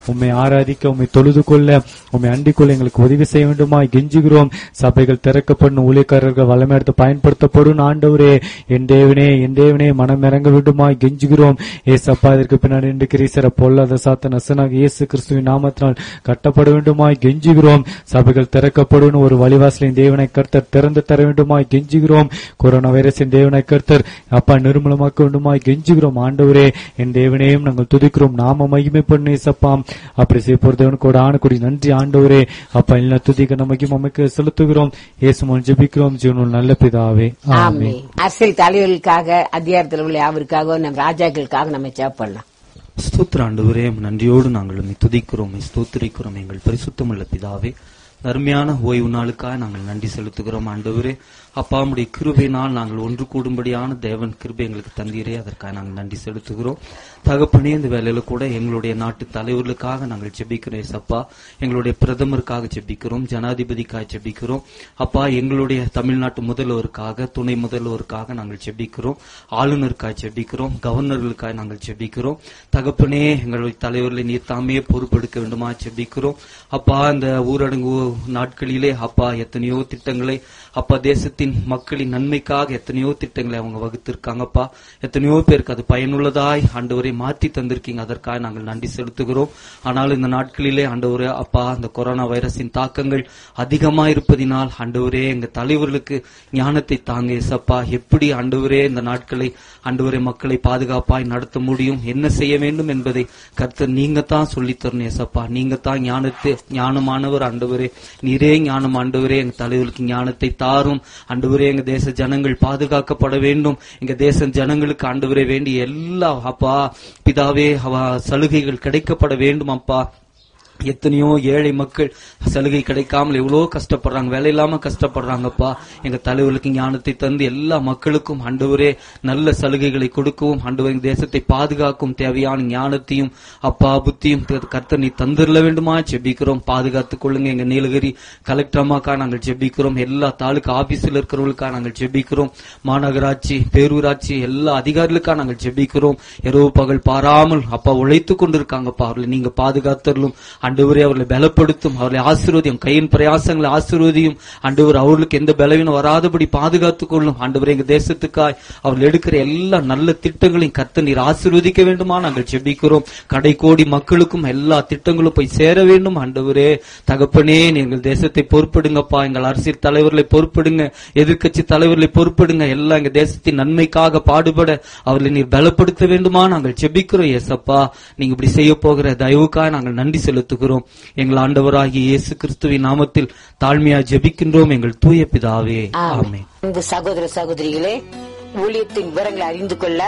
உம்மை ஆராதிக்க உம்மை தொழுது கொள்ள உம்மை அண்டிக் கொள்ள எங்களுக்கு உதவி செய்ய வேண்டுமாய் கெஞ்சுகிறோம் சபைகள் திறக்கப்படும் ஊழியக்காரர்கள் வல்லமை எடுத்து பயன்படுத்தப்படும் ஆண்டவரே என் தேவனே என் தேவனே மனம் இறங்க வேண்டுமாய் கெஞ்சுகிறோம் ஏசப்பா இதற்கு பின்னாடி நின்று கிரீசர பொல்லாத சாத்த நசனாக இயேசு கிறிஸ்துவின் நாமத்தினால் கட்டப்பட வேண்டுமாய் கெஞ்சுகிறோம் சபைகள் திறக்கப்படும் ஒரு வழிவாசலின் தேவனை கர்த்தர் திறந்து தர வேண்டுமாய் கெஞ்சுகிறோம் கொரோனா வைரஸின் தேவனை கர்த்தர் அப்பா நிர்மூலமாக்க வேண்டுமாய் கெஞ்சுகிறோம் ஆண்டவரே என் தேவனையும் நாங்கள் துதிக்கிறோம் நாம மகிமை பண்ணு ஏசப்பாம் அப்படி செய்ய போறதவன் கூட ஆணுக்குடி நன்றி ஆண்டவரே அப்பா இல்ல துதிக்க நமக்கும் அமைக்க செலுத்துகிறோம் இயேசுமன் ஜெபிக்கிறோம் ஜீவனுள் நல்ல பிதாவே ஆமென் ஆமென். அரசியல் தலைவர்களுக்காக அதிகாரத்தில் உள்ள அவருக்காக நம் ராஜாக்களுக்காக நம்ம சேப்படலாம் ஸ்தோத்திர ஆண்டவரே நன்றியோடு நாங்கள் உம்மை துதிக்கிறோம் உம்மை ஸ்தோத்திரிக்கிறோம் எங்கள் பரிசுத்தமுள்ள பிதாவே அருமையான ஓய்வு நாளுக்காக நாங்கள் நன்றி செலுத்துகிறோம் ஆண்டவரே அப்பா உம்முடைய கிருபையினால் நாங்கள் ஒன்று கூடும்படியான தேவன் கிருபை எங்களுக்கு தந்தீரே அதற்காக நாங்கள் நன்றி செலுத்துகிறோம் தகப்பனே இந்த வேலையில கூட எங்களுடைய நாட்டு தலைவர்களுக்காக நாங்கள் ஜெபிக்கிறோம் ஏசப்பா எங்களுடைய பிரதமருக்காக ஜெபிக்கிறோம் ஜனாதிபதிக்காக ஜெபிக்கிறோம் அப்பா எங்களுடைய தமிழ்நாட்டு முதல்வருக்காக துணை முதல்வருக்காக நாங்கள் ஜெபிக்கிறோம் ஆளுநருக்காக ஜெபிக்கிறோம் கவர்னர்களுக்காக நாங்கள் ஜெபிக்கிறோம் தகப்பனே எங்களுடைய தலைவர்களை நீர் தாமே பொறுப்பெடுக்க வேண்டுமா ஜெபிக்கிறோம் அப்பா இந்த ஊரடங்கு நாட்களிலே அப்பா எத்தனையோ திட்டங்களை அப்பா தேசத்தின் மக்களின் நன்மைக்காக எத்தனையோ திட்டங்களை அவங்க வகுத்திருக்காங்கப்பா எத்தனையோ பேருக்கு அது பயனுள்ளதாய் ஆண்டவரை மாற்றி தந்திருக்கீங்க அதற்காக நாங்கள் நன்றி செலுத்துகிறோம் ஆனால் இந்த நாட்களிலே ஆண்டவரே அப்பா அந்த கொரோனா வைரஸின் தாக்கங்கள் அதிகமா இருப்பதினால் ஆண்டவரே எங்க தலைவர்களுக்கு ஞானத்தை தாங்க ஏசப்பா எப்படி ஆண்டவரே இந்த நாட்களை ஆண்டவரே மக்களை பாதுகாப்பாய் நடத்த முடியும் என்ன செய்ய வேண்டும் என்பதை கர்த்தர் நீங்க தான் சொல்லித் தரணும் ஏசப்பா நீங்க தான் ஞானத்தை ஞானமானவர் ஆண்டவரே நீரே ஞானம் ஆண்டவரே எங்க தலைவர்களுக்கு ஞானத்தை தாரும் ஆண்டவரே எங்க தேச ஜனங்கள் பாதுகாக்கப்பட வேண்டும் எங்க தேச ஜனங்களுக்கு ஆண்டவரே வேண்டிய எல்லா அப்பா பிதாவே அவ சலுகைகள் கிடைக்கப்பட வேண்டும் அப்பா எத்தனையோ ஏழை மக்கள் சலுகை கிடைக்காமல் எவ்வளோ கஷ்டப்படுறாங்க வேலை இல்லாம கஷ்டப்படுறாங்கப்பா எங்க தலைவர்களுக்கு ஞானத்தை தந்து எல்லா மக்களுக்கும் ஆண்டவரே நல்ல சலுகைகளை கொடுக்கவும் ஆண்டவர் எங்க தேசத்தை பாதுகாக்கும் தேவையான ஞானத்தையும் அப்பா புத்தியும் கர்த்தர் நீ தந்துடல வேண்டுமா ஜெபிக்கிறோம் பாதுகாத்துக் கொள்ளுங்க எங்க நீலகிரி கலெக்டர் அம்மாக்கா நாங்கள் ஜெபிக்கிறோம் எல்லா தாலுகா ஆபீஸில் இருக்கிறவங்களுக்கா நாங்கள் ஜெபிக்கிறோம் மாநகராட்சி பேரூராட்சி எல்லா அதிகாரிகளுக்கா நாங்கள் ஜெபிக்கிறோம் இரவு பகல் பாராமல் அப்பா உழைத்துக் கொண்டிருக்காங்கப்பா அவர்களை நீங்க பாதுகாத்தரலும் அண்டவரே அவர்களை பலப்படுத்தும் அவர்களை ஆசீர்வதியும் கையின் பிரயாசங்களை ஆசீர்வதியும் அண்டவர் அவர்களுக்கு எந்த பலவீனம் வராதபடி பாதுகாத்துக் கொள்ளும் ஆண்டவரே எங்க தேசத்துக்காய் அவர்கள் எடுக்கிற எல்லா நல்ல திட்டங்களையும் கத்த நீர் ஆசீர்வதிக்க வேண்டுமா நாங்கள் ஜெபிக்கிறோம் கடை கோடி மக்களுக்கும் எல்லா திட்டங்களும் போய் சேர வேண்டும் ஆண்டவரே தகப்பனே எங்கள் தேசத்தை பொறுப்படுங்கப்பா எங்கள் அரசியல் தலைவர்களை பொறுப்படுங்க எதிர்க்கட்சி தலைவர்களை பொறுப்படுங்க எல்லாம் எங்க தேசத்தின் நன்மைக்காக பாடுபட அவர்களை நீர் பலப்படுத்த வேண்டுமா நாங்கள் ஜெபிக்கிறோம் ஏசப்பா நீங்க இப்படி செய்ய போகிற தயவுக்காக நாங்கள் நன்றி செலுத்துகிறோம் எங்கள் ஆண்டவராகிய இயேசு கிறிஸ்துவின் நாமத்தில் தாழ்மையா ஜெபிக்கின்றோம் எங்கள் தூய பிதாவே ஆமென் அன்பு சகோதர சகோதரிகளே ஊழியத்தின் விவரங்களை அறிந்து கொள்ள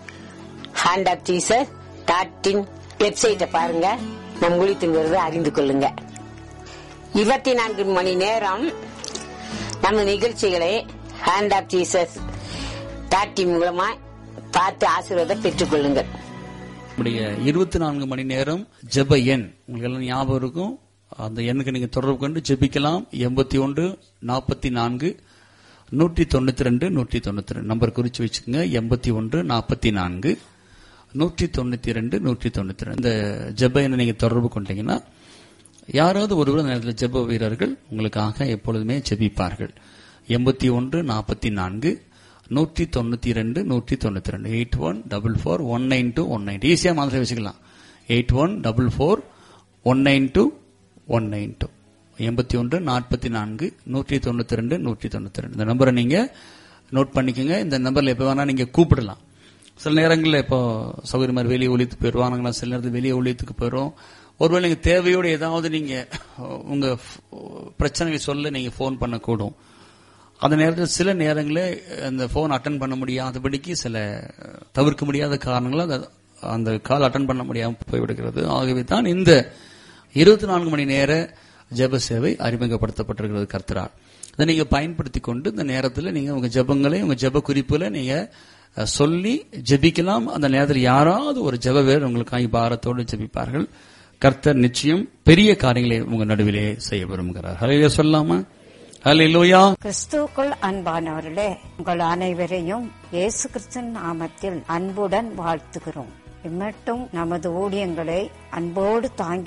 ஹேண்ட் ஆப் டீசர் டாட்டின் வெப்சைட்டை பாருங்க நம் ஊழியத்தின் விவரத்தை அறிந்து கொள்ளுங்க இருபத்தி நான்கு மணி நேரம் நம்ம நிகழ்ச்சிகளை ஹேண்ட் ஆப் டீசர் டாட்டின் மூலமா பார்த்து ஆசீர்வாதம் பெற்றுக் கொள்ளுங்கள் நம்முடைய இருபத்தி நான்கு மணி நேரம் ஜெப எண் உங்களுக்கு எல்லாம் ஞாபகம் இருக்கும் அந்த எண்ணுக்கு நீங்க தொடர்பு கொண்டு ஜெபிக்கலாம் எண்பத்தி ஒன்று நாற்பத்தி நான்கு நூற்றி தொண்ணூத்தி ரெண்டு நூற்றி தொண்ணூத்தி ரெண்டு நம்பர் குறிச்சு வச்சுக்கோங்க எண்பத்தி ஒன்று நாற்பத்தி நான்கு நூற்றி தொண்ணூத்தி ரெண்டு நூற்றி தொண்ணூத்தி ரெண்டு இந்த ஜெப எண்ணை நீங்க தொடர்பு கொண்டீங்கன்னா யாராவது ஒருவர் அந்த நேரத்தில் ஜெப வீரர்கள் உங்களுக்காக எப்பொழுதுமே ஜெபிப்பார்கள் எண்பத்தி ஒன்று நாற்பத்தி நான்கு நூற்றி தொண்ணூத்தி ரெண்டு நூற்றி தொண்ணூத்தி ரெண்டு eight one double four one nine two one nine ஈஸியா மாதிரி வச்சுக்கலாம் eight one double four one nine two one nine two எண்பத்தி ஒன்று நாற்பத்தி நான்கு நூற்றி தொண்ணூத்தி ரெண்டு நூற்றி தொண்ணூத்தி ரெண்டு இந்த நம்பரை நீங்க நோட் பண்ணிக்கோங்க இந்த நம்பர்ல எப்ப வேணா நீங்க கூப்பிடலாம் சில நேரங்களில் இப்போ சௌகரிய மாதிரி வெளியே ஒழித்து போயிடுவானுங்களா சில நேரத்தில் வெளியே ஒழித்துக்கு போயிடும் ஒருவேளை நீங்க தேவையோடு ஏதாவது நீங்க உங்க பிரச்சனையை சொல்ல நீங்க ஃபோன் பண்ணக்கூடும் அந்த நேரத்தில் சில நேரங்களில் அந்த ஃபோன் அட்டன் பண்ண முடியாதபடிக்கு சில தவிர்க்க முடியாத காரணங்களால் அந்த- அந்த கால் அட்டன் பண்ண முடியாமல் போய்விடுகிறது ஆகவே தான் இந்த இருபத்தி நான்கு மணி நேர ஜெப சேவை அறிமுகப்படுத்தப்பட்டிருக்கிறது கர்த்தரால் இதை நீங்க பயன்படுத்தி கொண்டு இந்த நேரத்தில் நீங்க உங்க ஜெபங்களை உங்க ஜெப குறிப்புல நீங்க அஹ், சொல்லி ஜெபிக்கலாம் அந்த நேரத்தில் யாராவது ஒரு ஜெப வேறு உங்களுக்காக பாரத்தோடு ஜெபிப்பார்கள் கர்த்தர் நிச்சயம் பெரிய காரியங்களை உங்க நடுவிலே செய்ய விரும்புகிறார் ஹலையில சொல்லாமா ஹலையிலோயா கிறிஸ்துவுக்குள் அன்பானவர்களே உங்கள் அனைவரையும் இயேசு கிறிஸ்துவின் நாமத்தில் அன்புடன் வாழ்த்துகிறோம் இம்மட்டும் நமது ஊழியங்களை அன்போடு தாங்கி